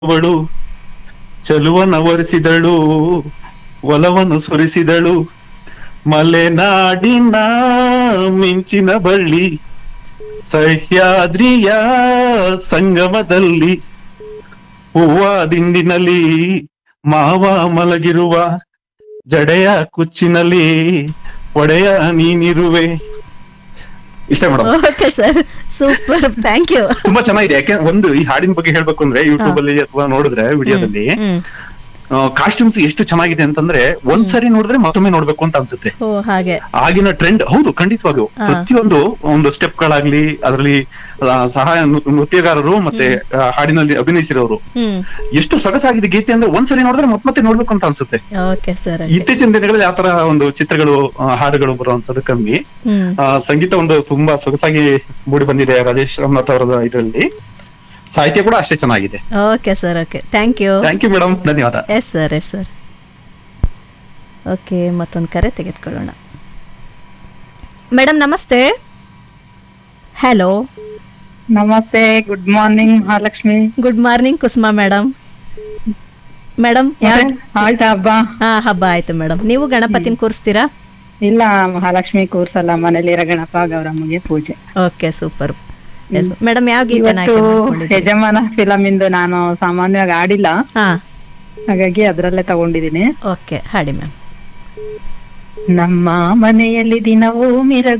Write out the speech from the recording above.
ಅವಳು ಚಲುವನ ಒರೆಸಿದಳು ಒಲವನ್ನು ಸುರಿಸಿದಳು ಮಲೆನಾಡಿನ ಮಿಂಚಿನ ಬಳ್ಳಿ ಸಹ್ಯಾದ್ರಿಯ ಸಂಗಮದಲ್ಲಿ ಹೂವ ದಿಂಡಿನಲ್ಲಿ ಮಾವ ಮಲಗಿರುವ ಜಡೆಯ ಕುಚ್ಚಿನಲ್ಲಿ ಒಡೆಯ ನೀನಿರುವೆ ಇಷ್ಟ madam okay sir super thank you ತುಂಬಾ ಚೆನ್ನಾಗಿದೆ ಯಾಕೆ ಒಂದು ಈ ಹಾಡಿನ ಬಗ್ಗೆ ಹೇಳ್ಬೇಕು ಅಂದ್ರೆ ಯೂಟ್ಯೂಬ್ ಅಲ್ಲಿ ಅಥವಾ ನೋಡಿದ್ರೆ ವಿಡಿಯೋದಲ್ಲಿ ಹ್ಮ್ ಕಾಸ್ಟ್ಯೂಮ್ಸ್ ಎಷ್ಟು ಚೆನ್ನಾಗಿದೆ ಅಂತಂದ್ರೆ ಒಂದ್ಸರಿ ನೋಡಿದ್ರೆ ಮತ್ತೊಮ್ಮೆ ನೋಡ್ಬೇಕು ಅಂತ ಅನ್ಸುತ್ತೆ ಓ ಹಾಗೆ ಆಗಿನ ಟ್ರೆಂಡ್ ಹೌದು ಖಂಡಿತವಾಗಿಯೂ ಹಾ. ಪ್ರತಿಯೊಂದು ಒಂದು ಸ್ಟೆಪ್ ಗಳಾಗ್ಲಿ ಅದರಲ್ಲಿ ಆ, ಸಹಾಯ ನೃ- ನೃತ್ಯಗಾರರು ಮತ್ತೆ ಆ, ಹಾಡಿನಲ್ಲಿ ಅಭಿನಯಿಸಿರೋರು ಹ್ಮ್ ಎಷ್ಟು ಸೊಗಸಾಗಿದೆ ಗೀತೆ ಅಂದ್ರೆ ಒಂದ್ಸರಿ ನೋಡಿದ್ರೆ ಮತ್ತೆ ಮತ್ತೆ ನೋಡ್ಬೇಕು ಅಂತ ಅನ್ಸುತ್ತೆ ಓಕೆ ಸರ್ ಇತ್ತೀಚಿನ ದಿನಗಳಲ್ಲಿ ಆತರ ಒಂದು ಚಿತ್ರಗಳು ಆ, ಹಾಡುಗಳು ಬರುವಂತದ್ದು ಕಮ್ಮಿ ಹ್ಮ್ ಆ, ಸಂಗೀತ ಒಂದು ತುಂಬಾ ಸೊಗಸಾಗಿ ಮೂಡಿ ಬಂದಿದೆ ರಾಜೇಶ್ ರಾಮನಾಥ್ ಅವರ ಇದರಲ್ಲಿ ಸಾಹಿತ್ಯ ಕೂಡ ಅಷ್ಟೇ ಚೆನ್ನಾಗಿದೆ okay sir okay thank you thank you madam ಧನ್ಯವಾದ yes sir yes sir okay ಮತ್ತೊಂದು ಕರೆ ತೆಗೆದುಕೊಳ್ಳೋಣ ಮೇಡಮ್ ನಮಸ್ತೆ ಹಲೋ ನಮಸ್ತೆ good morning Mahalakshmi good morning Kusuma madam madam ಯಾವ ಆಯ್ತಾ ಹಬ್ಬ ಹಾ ಹಬ್ಬ ಆಯ್ತು ಮೇಡಮ್ ನೀವು ಗಣಪತಿನ ಕೂರಿಸ್ತೀರಾ ಇಲ್ಲ ಮಹಾಲಕ್ಷ್ಮಿ ಕೂರ್ಸಲ್ಲ ಮನೇಲಿರೋ ಗಣಪ ಗೌರಮ್ಮಗೆ ಪೂಜೆ ಓಕೆ ಸೂಪರ್ ಎಸ್ ಮೇಡಮ್ ಯಾವ ಗೀತೆನ ಇವತ್ತು ಆಯ್ಕೆ ಮಾಡ್ಕೊಂಡಿದ್ದೀರಿ ಯಜಮಾನ ಫಿಲಮ್ ಇಂದು ನಾನು ಸಾಮಾನ್ಯವಾಗಿ ಆಡಿಲ್ಲ ಹಾ ಹಾಗಾಗಿ ಅದ್ರಲ್ಲೇ ತಗೊಂಡಿದ್ದೀನಿ ಓಕೆ ಹಾಡಿ ಮ್ಯಾಮ್ ನಮ್ಮ ಮನೆಯಲ್ಲಿ ದಿನವೂ ಮಿರಗು